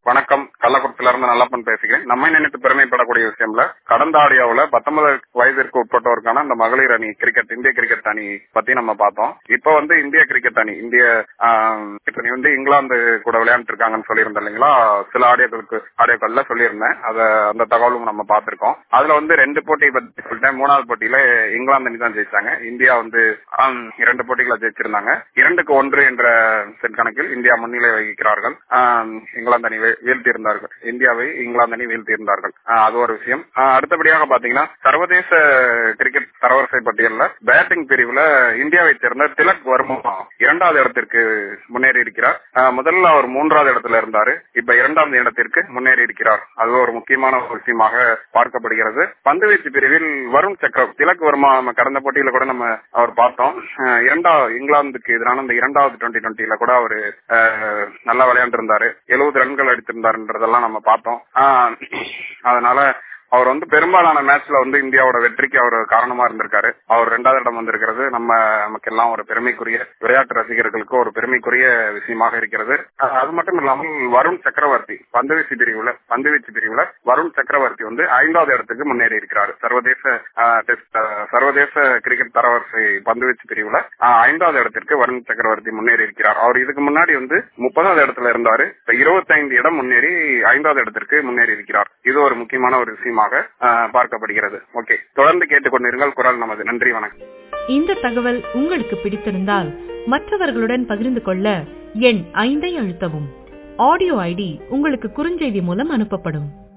வணக்கம் கள்ளக்குறிச்சில இருந்து நல்லப்பன் பேசுகிறேன் நம்மை நினைத்து பெருமைப்படக்கூடிய விஷயம்ல கடந்த ஆடியோவுல பத்தொன்பது வயதிற்கு உட்பட்டோருக்கான இந்த மகளிர் அணி கிரிக்கெட் இந்திய கிரிக்கெட் அணி பத்தி நம்ம பார்த்தோம் இப்ப வந்து இந்திய கிரிக்கெட் அணி இந்திய ஆஹ், கிரிக்கெட் அணி வந்து இங்கிலாந்து கூட விளையாண்டு இருக்காங்கன்னு சொல்லியிருந்தேன் இல்லைங்களா சில ஆடியோக்களுக்கு ஆடியோக்கள்ல சொல்லியிருந்தேன் அத அந்த தகவலும் நம்ம பார்த்திருக்கோம் அதுல வந்து ரெண்டு போட்டி பத்தி சொல்லிட்டேன் மூணாவது போட்டியில இங்கிலாந்து அணி தான் ஜெயிச்சாங்க இந்தியா வந்து ஆம், இரண்டு போட்டிகளை ஜெயிச்சிருந்தாங்க இரண்டுக்கு ஒன்று என்ற செட் கணக்கில் இந்தியா முன்னிலை வகிக்கிறார்கள் ஆம், இங்கிலாந்து அணி வீ- வீழ்த்தியிருந்தார்கள் இந்தியாவை இங்கிலாந்து அணி வீழ்த்தியிருந்தார்கள் ஆஹ், அது ஒரு விஷயம் ஆஹ், அடுத்தபடியாக பாத்தீங்கன்னா சர்வதேச கிரிக்கெட் தரவரிசை பட்டியல்ல பேட்டிங் பிரிவுல இந்தியாவை சேர்ந்த திலக் வர்மா இரண்டாவது இடத்திற்கு முன்னேறி இருக்கிறார் ஆஹ், முதல்ல அவர் மூன்றாவது இடத்துல இருந்தாரு இப்ப இரண்டாவது இடத்திற்கு முன்னேறி இருக்கிறார் அது ஒரு முக்கியமான ஒரு விஷயமாக பார்க்கப்படுகிறது பந்துவீச்சு பிரிவில் வருண் சக்கரம் திலக் வர்மா நம்ம கடந்த போட்டியில கூட நம்ம அவர் பார்த்தோம் அஹ் இரண்டாவது இங்கிலாந்துக்கு எதிரான இந்த இரண்டாவது டுவெண்ட்டி டுவெண்ட்டில கூட அவரு அஹ், நல்லா விளையாண்டு இருந்தாரு எழுபது ரன்கள் அடித்திருந்தாருன்றதெல்லாம் நம்ம பார்த்தோம் அஹ், அதனால அவர் வந்து பெரும்பாலான மேட்ச்ல வந்து இந்தியாவோட வெற்றிக்கு அவர் காரணமா இருந்திருக்காரு அவர் ரெண்டாவது இடம் வந்திருக்கிறது நம்ம நமக்கெல்லாம் ஒரு பெருமைக்குரிய விளையாட்டு ரசிகர்களுக்கு ஒரு பெருமைக்குரிய விஷயமாக இருக்கிறது அஹ், அது மட்டும் இல்லாமல் வருண் சக்கரவர்த்தி பந்துவீச்சு பிரிவுல பந்துவீச்சு பிரிவுல வருண் சக்கரவர்த்தி வந்து ஐந்தாவது இடத்துக்கு முன்னேறி இருக்கிறார் சர்வதேச அஹ், டெஸ்ட் அஹ், சர்வதேச கிரிக்கெட் தரவரிசை பந்துவீச்சு பிரிவுல அஹ், ஐந்தாவது இடத்திற்கு வருண் சக்கரவர்த்தி முன்னேறி இருக்கிறார் அவர் இதுக்கு முன்னாடி வந்து முப்பதாவது இடத்துல இருந்தாரு இப்ப இருபத்தைந்து இடம் முன்னேறி ஐந்தாவது இடத்திற்கு முன்னேறி இருக்கிறார் இது ஒரு முக்கியமான ஒரு விஷயமாக அஹ், பார்க்கப்படுகிறது ஓகே தொடர்ந்து கேட்டுக்கொண்டிருங்கள் குரல் நமது நன்றி வணக்கம் இந்த தகவல் உங்களுக்கு பிடித்திருந்தால் மற்றவர்களுடன் பகிர்ந்து கொள்ள எண் ஐந்தை அழுத்தவும் ஆடியோ ஐடி உங்களுக்கு குறுஞ்செய்தி மூலம் அனுப்பப்படும்